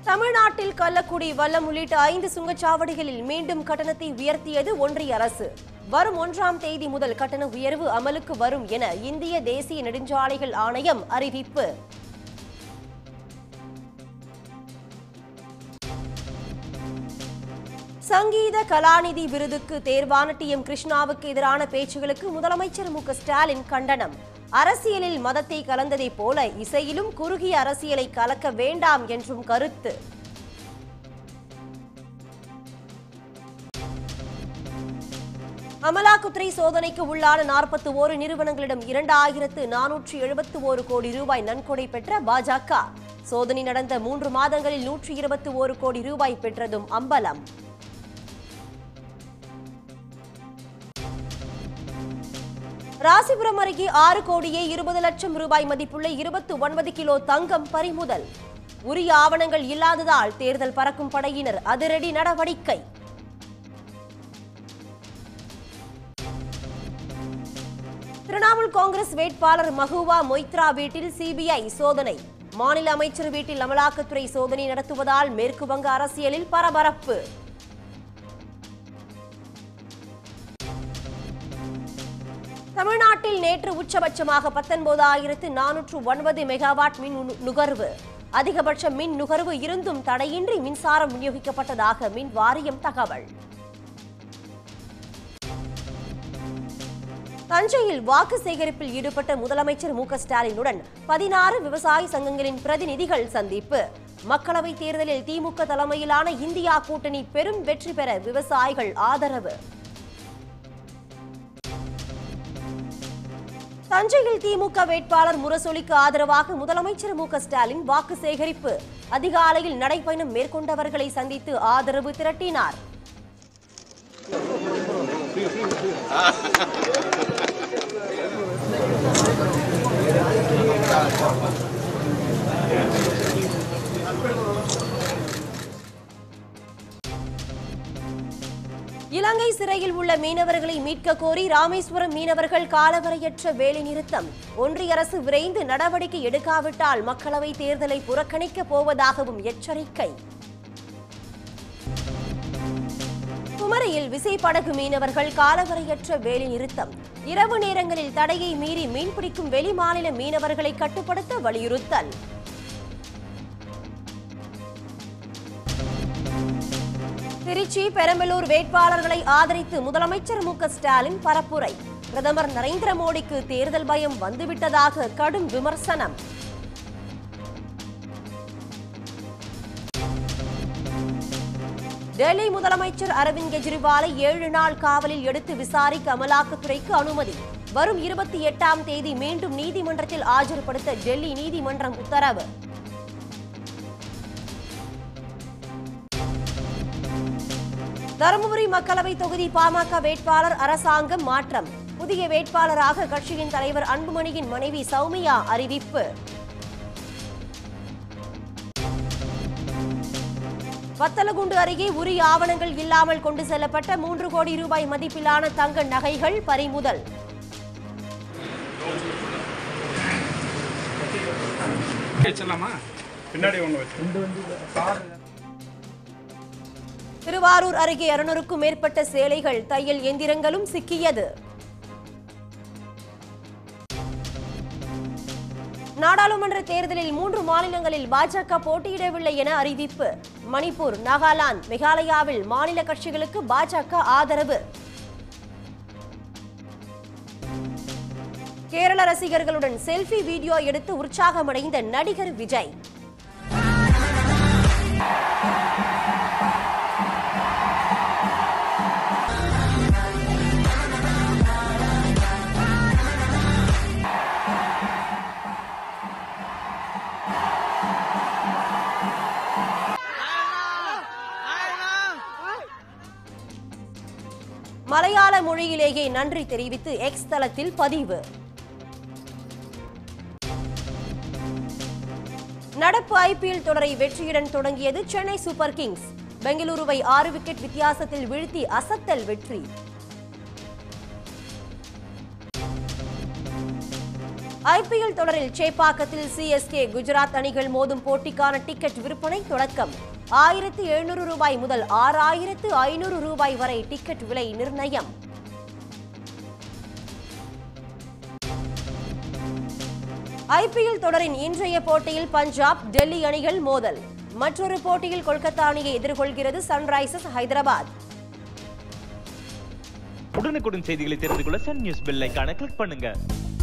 தமிழ்நாட்டில் கள்ளக்குடி வல்லம் உள்ளிட்ட ஐந்து சுங்கச்சாவடிகளில் மீண்டும் கட்டணத்தை உயர்த்தியது ஒன்றிய அரசு வரும் ஒன்றாம் தேதி முதல் கட்டண உயர்வு அமலுக்கு வரும் என இந்திய தேசிய நெடுஞ்சாலைகள் ஆணையம் அறிவிப்பு சங்கீத கலாநிதி விருதுக்கு தேர்வான டி எம் கிருஷ்ணாவுக்கு எதிரான பேச்சுகளுக்கு முதலமைச்சர் மு க ஸ்டாலின் கண்டனம் அரசியலில் மதத்தை கலந்ததைப் போல இசையிலும் குறுகிய அரசியலை கலக்க வேண்டாம் என்றும் கருத்து அமலாக்கத்துறை சோதனைக்கு உள்ளான நாற்பத்தி ஓரு நிறுவனங்களிடம் இரண்டாயிரத்து நானூற்று எழுபத்து ஓரு கோடி ரூபாய் நன்கொடை பெற்ற பாஜக சோதனை நடந்த மூன்று மாதங்களில் நூற்றி இருபத்தி ஓரு கோடி ரூபாய் பெற்றதும் அம்பலம் ராசிபுரம் அருகே ஆறு கோடியே இருபது லட்சம் ரூபாய் மதிப்புள்ள இருபத்தி ஒன்பது கிலோ தங்கம் பறிமுதல் உரிய ஆவணங்கள் இல்லாததால் தேர்தல் பறக்கும் படையினர் அதிரடி நடவடிக்கை திரிணாமுல் காங்கிரஸ் வேட்பாளர் மஹுவா மொய்த்ரா வீட்டில் சிபிஐ சோதனை மாநில அமைச்சர் வீட்டில் அமலாக்கத்துறை சோதனை நடத்துவதால் மேற்கு வங்க அரசியலில் பரபரப்பு தமிழ்நாட்டில் நேற்று உச்சபட்சமாக பத்தொன்பதாயிரத்து நானூற்று ஒன்பது மெகாவாட் மின் நு- நுகர்வு அதிகபட்ச மின் நுகர்வு இருந்தும் தடையின்றி மின்சாரம் விநியோகிக்கப்பட்டதாக மின் வாரியம் தகவல் தஞ்சையில் வாக்கு சேகரிப்பில் ஈடுபட்ட முதலமைச்சர் மு க ஸ்டாலினுடன் பதினாறு விவசாய சங்கங்களின் பிரதிநிதிகள் சந்திப்பு மக்களவைத் தேர்தலில் திமுக தலைமையிலான இந்தியா கூட்டணி பெரும் வெற்றி பெற விவசாயிகள் ஆதரவு தஞ்சையில் திமுக வேட்பாளர் முரசொலிக்கு ஆதரவாக முதலமைச்சர் மு க ஸ்டாலின் வாக்கு சேகரிப்பு அதிகாலையில் நடைபயணம் மேற்கொண்டவர்களை சந்தித்து ஆதரவு திரட்டினார் இலங்கை சிறையில் உள்ள மீனவர்களை மீட்க கோரி ராமேஸ்வரம் மீனவர்கள் காலவரையற்ற வேலைநிறுத்தம் ஒன்றிய அரசு விரைந்து நடவடிக்கை எடுக்காவிட்டால் மக்களவை தேர்தலை புறக்கணிக்கப் போவதாகவும் எச்சரிக்கை குமரியில் விசைப்படகு மீனவர்கள் காலவரையற்ற வேலைநிறுத்தம் இரவு நேரங்களில் தடையை மீறி மீன்பிடிக்கும் வெளிமாநில மீனவர்களை கட்டுப்படுத்த வலியுறுத்தல் திருச்சி பெரம்பலூர் வேட்பாளர்களை ஆதரித்து முதலமைச்சர் மு க ஸ்டாலின் பரப்புரை பிரதமர் நரேந்திர மோடிக்கு தேர்தல் பயம் வந்துவிட்டதாக கடும் விமர்சனம் டெல்லி முதலமைச்சர் அரவிந்த் கெஜ்ரிவாலை ஏழு நாள் காவலில் எடுத்து விசாரிக்க அமலாக்கத்துறைக்கு அனுமதி வரும் இருபத்தி எட்டாம் தேதி மீண்டும் நீதிமன்றத்தில் ஆஜர்படுத்த டெல்லி நீதிமன்றம் உத்தரவு தருமபுரி மக்களவை தொகுதி பாமக வேட்பாளர் அரசாங்கம் மாற்றம் புதிய வேட்பாளராக கட்சியின் தலைவர் அன்புமணியின் மனைவி சௌமியா அறிவிப்பு வத்தலகுண்டு அருகே உரிய ஆவணங்கள் இல்லாமல் கொண்டு செல்லப்பட்ட மூன்று கோடி ரூபாய் மதிப்பிலான தங்க நகைகள் பறிமுதல் வச்சிடலாமா பின்னாடி ஒன்று வச்சு திருவாரூர் அருகே இருநூறுக்கும் மேற்பட்ட சேலைகள் தையல் எந்திரங்களும் சிக்கியது நாடாளுமன்ற தேர்தலில் மூன்று மாநிலங்களில் பாஜக போட்டியிடவில்லை என அறிவிப்பு மணிப்பூர் நாகாலாந்து மேகாலயாவில் மாநில கட்சிகளுக்கு பாஜக ஆதரவு கேரள ரசிகர்களுடன் செல்ஃபி வீடியோ எடுத்து உற்சாகமடைந்த நடிகர் விஜய் மலையாள மொழியிலேயே நன்றி தெரிவித்து எக்ஸ் தளத்தில் பதிவு நடப்பு ஐபிஎல் தொடரை வெற்றியுடன் தொடங்கியது சென்னை சூப்பர் கிங்ஸ் பெங்களூருவை ஆறு விக்கெட் வித்தியாசத்தில் வீழ்த்தி அசத்தல் வெற்றி ஐபிஎல் தொடரில் சேப்பாக்கத்தில் சிஎஸ்கே குஜராத் அணிகள் மோதும் போட்டிக்கான டிக்கெட் விற்பனை தொடக்கம் ஆயிரத்து எழுநூறு ரூபாய் முதல் ஆறாயிரத்து ஐநூறு ரூபாய் வரை டிக்கெட் விலை நிர்ணயம் ஐபிஎல் தொடரின் இன்றைய போட்டியில் பஞ்சாப் டெல்லி அணிகள் மோதல் மற்றொரு போட்டியில் கொல்கத்தா அணியை எதிர்கொள்கிறது சன்ரைசர்ஸ் ஹைதராபாத் உடனுக்குடன் செய்திகளை தெரிந்து கொள்ள சன் நியூஸ் பெல் ஐகானை கிளிக் பண்ணுங்க